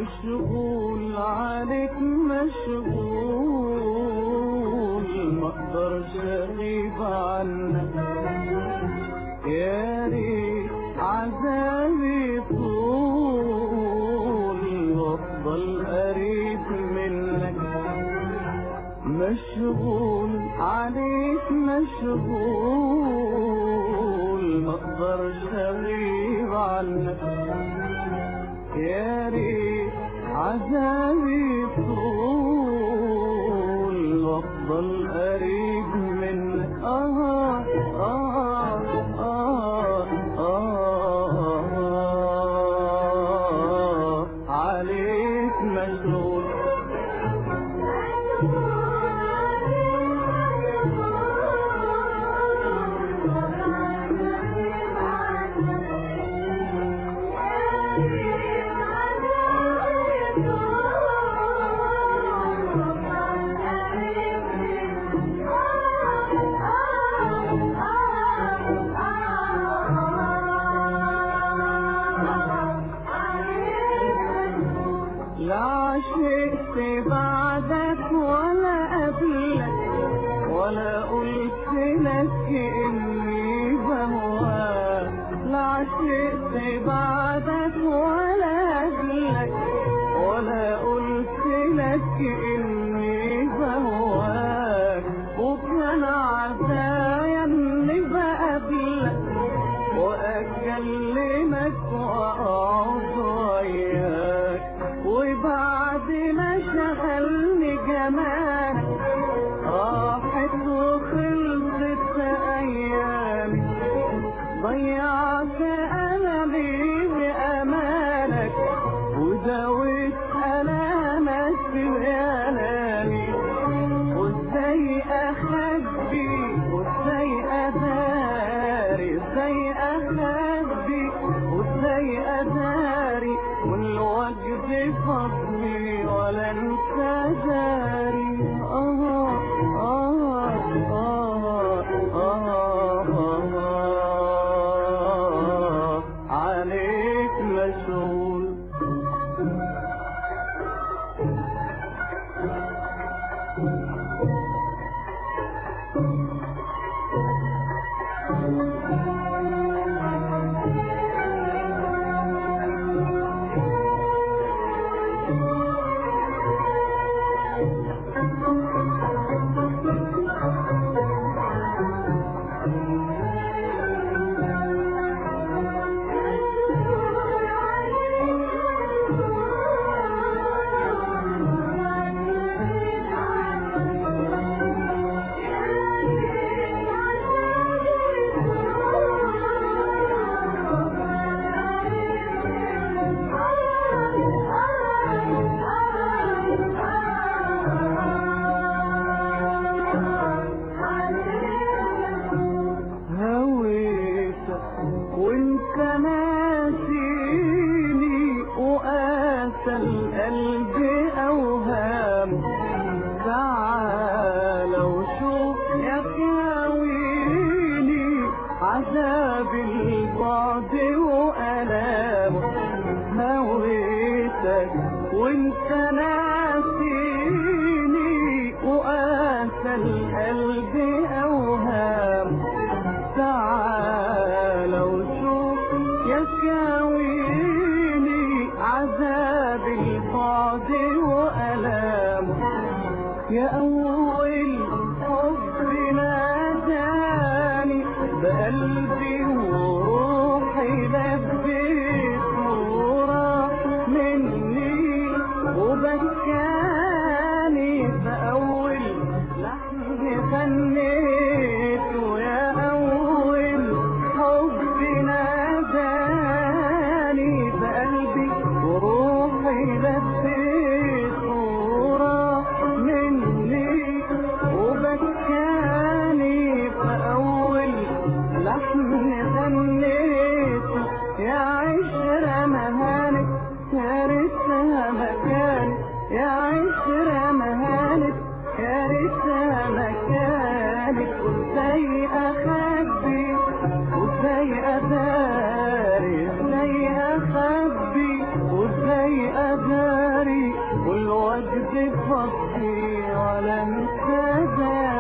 مشغول عليك مشغول ما اقدرش اغيب عنك يا ريت عذابي طول وافضل قريب منك مشغول عليك مشغول ما اقدرش اغيب عنك يا ريت عذابي طول وافضل قريب منك آه آه آه آه آه عليك مشغول لا عشقت بعدك ولا قبلك ولا قلت لك اني بهواك لا عشقت بعدك ولا قبلك ولا قلت لك اني بهواك وكان عزايا اني بقابلك واكلمك واقعد وياك وبعد ما شغلني جمالك راحت وخلصت ايامي ضيعت املي بامانك وداويت الامك بألامي وازاي اخبي وازاي اداري ازاي اخبي وازاي اداري والوجد فضلي ولا انسى داري آه آه آه آه آه عليك مشغول هويتك وانت ناسيني وقاسى القلب اوهام تعال وشوف يا خاويني عذاب البعد وألامه هويتك وانت ناسيني وقاسى القلب اوهام تعال وشوف يا كاويني عذاب البعد وألامه يا أول حب ناداني بقلبي وروحي لبيت وراح مني وبكاني بأول لحن غنيت ويا أول حب ناداني بقلبي وروحي لبيت وراح مني وبكاني بأول لحن غنيت يا عشرة مهانك يا ريتها مكانك يا عشرة مهانك يا ريتها مكانك وازاي اخبي وازاي اداري ازاي اخبي وازاي اداري بفضلي ولا انسى